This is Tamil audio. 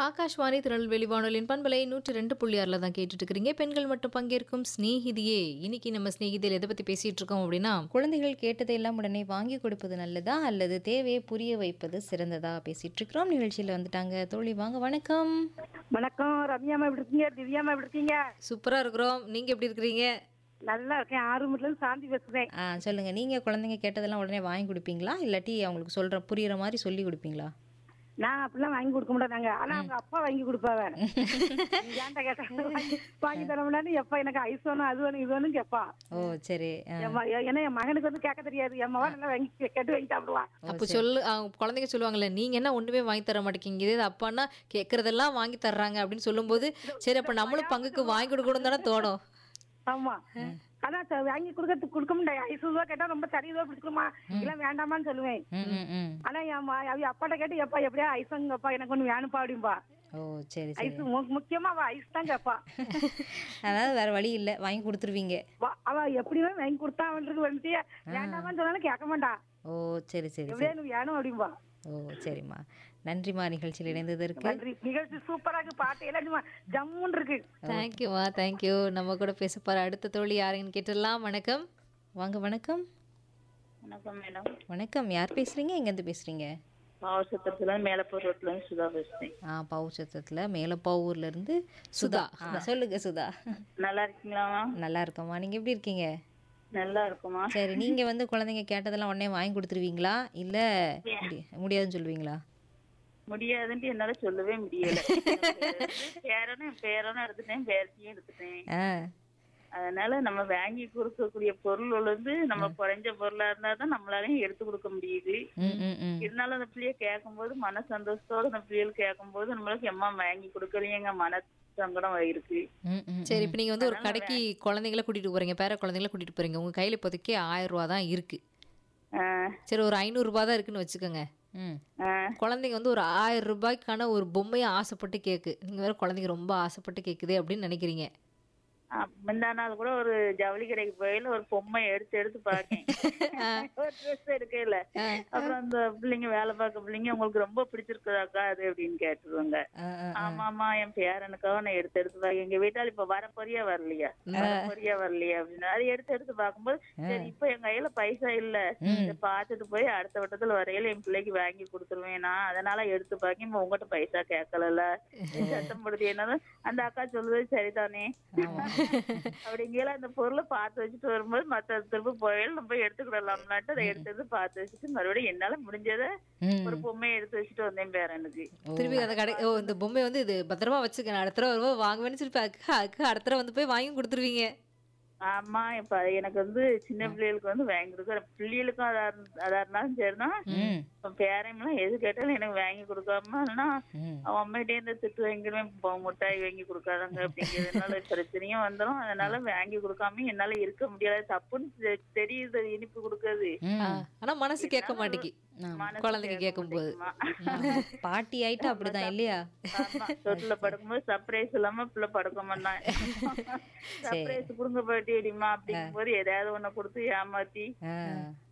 ஆகாஷ்வாணி திருநெல்வேலி வானொலியின் பண்பலை நூற்றி ரெண்டு புள்ளி ஆறில் தான் கேட்டுட்டு இருக்கிறீங்க பெண்கள் மட்டும் பங்கேற்கும் ஸ்நேகிதியே இன்னைக்கு நம்ம ஸ்நேகிதியில் எதை பற்றி பேசிட்டு இருக்கோம் அப்படின்னா குழந்தைகள் கேட்டதையெல்லாம் உடனே வாங்கி கொடுப்பது நல்லதா அல்லது தேவையை புரிய வைப்பது சிறந்ததா பேசிட்டு இருக்கிறோம் நிகழ்ச்சியில் வந்துட்டாங்க தோழி வாங்க வணக்கம் வணக்கம் ரம்யாமா எப்படி இருக்கீங்க திவ்யாமா எப்படி இருக்கீங்க சூப்பராக இருக்கிறோம் நீங்கள் எப்படி இருக்கிறீங்க நல்லா இருக்கேன் ஆறுமுட்ல இருந்து சாந்தி பேசுறேன் ஆ சொல்லுங்க நீங்க குழந்தைங்க கேட்டதெல்லாம் உடனே வாங்கி கொடுப்பீங்களா இல்லாட்டி அவங்களுக்கு சொல்ற புரியுற மாதிரி சொல்லி கொடுப்பீங்களா நான் அப்படிலாம் வாங்கி கொடுக்க மாட்டாங்க ஆனா அவங்க அப்பா வாங்கி கொடுப்பாவ ஏன்டா கேட்டா வாங்கி தர முடியாது எப்பா எனக்கு ஐஸ் வேணும் அது வேணும் இது வேணும் கேப்பா ஓ சரி ஆ, என் ம- ஏன்னா என் மகனுக்கு வந்து கேட்க தெரியாது என் மகன் நல்லா வாங்கி கேட்டு வாங்கி சாப்பிடுவான் அப்போ சொல்லு அவங்க குழந்தைங்க சொல்லுவாங்கல்ல நீங்கள் என்ன ஒன்றுமே வாங்கி தர மாட்டேங்கிங்க இதே இது அப்பான்னா கேட்குறதெல்லாம் வாங்கி தர்றாங்க அப்படின்னு சொல்லும்போது சரி அப்போ நம்மளும் பங்குக்கு வாங்கி கொடுக்கணும் தானே தோணும் ஆமா அதான் ச- வாங்கி கொடுக்கறதுக்கு கொடுக்க முடியாது ஐஸ் ரூபா கேட்டா ரொம்ப தரியதோ பிடிச்சிருமா இல்ல வேண்டாமான்னு சொல்லுவேன் ம் ம் ம் ஆனா என் ம- அவ அப்பாட்ட கேட்டு எப்பா எப்படியா ஐஸங்கப்பா எனக்கு ஒண்ணு வேணும்ப்பா அப்படிம்பா ஓ சரி சரி ஐஸ் முக்கியமா அவ ஐஸ் தான் கேப்பா அதாவது வேற வழி இல்லை வாங்கி கொடுத்துருவீங்க வா- அவ எப்படியுமே வாங்கி கொடுத்தா அவனுக்கு வந்துட்டு வேண்டாமான்னு சொன்னாலும் கேட்க மாட்டான் ஓ சரி சரி சரி எப்படியா எனக்கு வேணும் அப்படிம்பா ஓ சரிம்மா நன்றிம்மா நிகழ்ச்சியில் இணைந்ததற்கு நன்றி நிகழ்ச்சி சூப்பரா இருக்கு பாட்டு எல்லாம் சும்மா ஜம்முன்னு இருக்கு தேங்க்யூமா தேங்க்யூ நம்ம கூட பேச போகிற அடுத்த தோழி யாருன்னு கேட்டுடலாம் வணக்கம் வாங்க வணக்கம் வணக்கம் மேடம் வணக்கம் யார் பேசுறீங்க எங்கேருந்து பேசுறீங்க மாவட்டத்துல மேலப்பூர் ரோட்ல இருந்து சுதா பேசுறேன் ஆ பவுச்சத்தத்தில் மேலப்பாவூர்ல இருந்து சுதா ஆ, சொல்லுங்க சுதா நல்லா இருக்கீங்களாமா நல்லா இருக்கோம்மா நீங்க எப்படி இருக்கீங்க நல்லா இருக்குமா சரி நீங்க வந்து குழந்தைங்க கேட்டதெல்லாம் உடனே வாங்கி கொடுத்துருவீங்களா இல்ல முடி- முடியாதுன்னு சொல்லுவீங்களா முடியாதுன்ட்டு என்னால சொல்லவே முடியல பேரனும் என் பேரனும் எடுத்துட்டேன் பேரத்தையும் எடுத்துட்டேன் ஆ அதனால நம்ம வாங்கி கொடுக்கக்கூடிய பொருள் வந்து நம்ம குறைஞ்ச பொருளா இருந்தா தான் நம்மளாலையும் எடுத்து கொடுக்க முடியுது ம் ம் ம் இருந்தாலும் அந்த பிள்ளைய கேட்கும்போது மன சந்தோஷத்தோட அந்த பிள்ளைகள் கேட்கும்போது நம்மளுக்கு எம்மா வாங்கி கொடுக்கலையேங்க மன சங்கடம் இருக்கு ம் ம் சரி இப்போ நீங்கள் வந்து ஒரு கடைக்கு குழந்தைங்கள கூட்டிகிட்டு போகிறீங்க பேர குழந்தைங்கள கூட்டிகிட்டு போகிறீங்க உங்கள் கையில் இப்போதைக்கு ஆயிரம் ரூபா தான் இருக்குது ஆஹ் சரி ஒரு ஐநூறுரூபா தான் இருக்குன்னு வச்சுக்கோங்க ம் ஆஹ் குழந்தைங்க வந்து ஒரு ஆயிரம் ரூபாய்க்கான ஒரு பொம்மையை ஆசைப்பட்டு கேக்கு நீங்கள் வேற குழந்தைங்க ரொம்ப ஆசைப்பட்டு கேட்குதே அப்படின்னு நினைக்கிறீங்க அப்~ முந்தா நாள் கூட ஒரு ஜவுளி கடைக்கு போயில ஒரு பொம்மை எடுத்து எடுத்து பாக்கேன் ஒரு ட்ரெஸ் எடுக்கல அப்புறம் அந்த பிள்ளைங்க வேலை பார்க்க பிள்ளைங்க உங்களுக்கு ரொம்ப பிடிச்சிருக்குதாக்கா அது அப்படின்னு கேட்டுருவாங்க ஆ, ஆ, ஆமாமா என் பேரனுக்காக நான் எடுத்து எடுத்து பாக்க எங்க வீட்டால இப்ப வர பொரியா வரலையா வர பொரியா வரலையா அப்படின்னு அது எடுத்து எடுத்து பார்க்கும்போது சரி இப்ப என் கையில பைசா இல்ல இதை பார்த்துட்டு போய் அடுத்த வட்டத்துல வரையில என் பிள்ளைக்கு வாங்கி கொடுத்துருவேன் நான் அதனால எடுத்து பாக்கி இப்ப உங்ககிட்ட பைசா கேட்கல சத்தம் போடுது என்னதான் அந்த அக்கா சொல்லுது சரிதானே அப்படிங்கிற அந்த பொருளை பார்த்து வச்சுட்டு வரும்போது மத்த திரும்ப போயில நம்ம போய் எடுத்துக்கிடலாம்னாட்டு அதை எடுத்து எடுத்து பார்த்து வச்சுட்டு மறுபடியும் என்னால முடிஞ்சதை ம். ஒரு பொம்மையை எடுத்து வச்சுட்டு வந்தேன் பேரனுக்கு திருப்பி அந்த கடை ஓ இந்த பொம்மை வந்து இது பத்திரமா வச்சுக்க நான் அடுத்த தடவை வரும்போது வாங்குவேன்னு சொல்லி அதுக்கு அதுக்கு அடுத்த தடவை வந்து போய் வாங்கி கொடுத்துருவீங்க ஆமா இப்ப எனக்கு வந்து சின்ன பிள்ளைகளுக்கு வந்து வாங்கி கொடுக்குற பிள்ளைகளுக்கும் அதா இருந்த- அதா இருந்தாலும் சரிதான் ம் இப்ப பேரன்லாம் எது கேட்டாலும் எனக்கு வாங்கி கொடுக்காம இல்லைன்னா ம் அவன் அம்மாட்டே இருந்து திட்டு வாங்கிடுவேன் இப்போ முட்டாய் வாங்கி கொடுக்காதாங்க அப்படிங்கிறதுனால பிரச்சனையும் வந்துடும் அதனால வாங்கி கொடுக்காம என்னால இருக்க முடியாது தப்புன்னு தெ- தெரியுது இனிப்பு கொடுக்கறது ம் ஆனா மனசு கேட்க மாட்டேங்கி மனசு குழந்தைங்க கேட்க கேட்கும்போது மாட்டேங்குமா. பாட்டி ஆயிட்டு அப்படிதான் இல்லையா ஆமா தொட்டில படுக்கும்போது சர்ப்ரைஸ் இல்லாம பிள்ளை படுக்க மாட்டான் சர்ப்ரைஸ் குடுங்க போயிட்டு அப்படிங்கும்போது ஏதாவது ஒண்ணு கொடுத்து ஏமாத்தி ஆ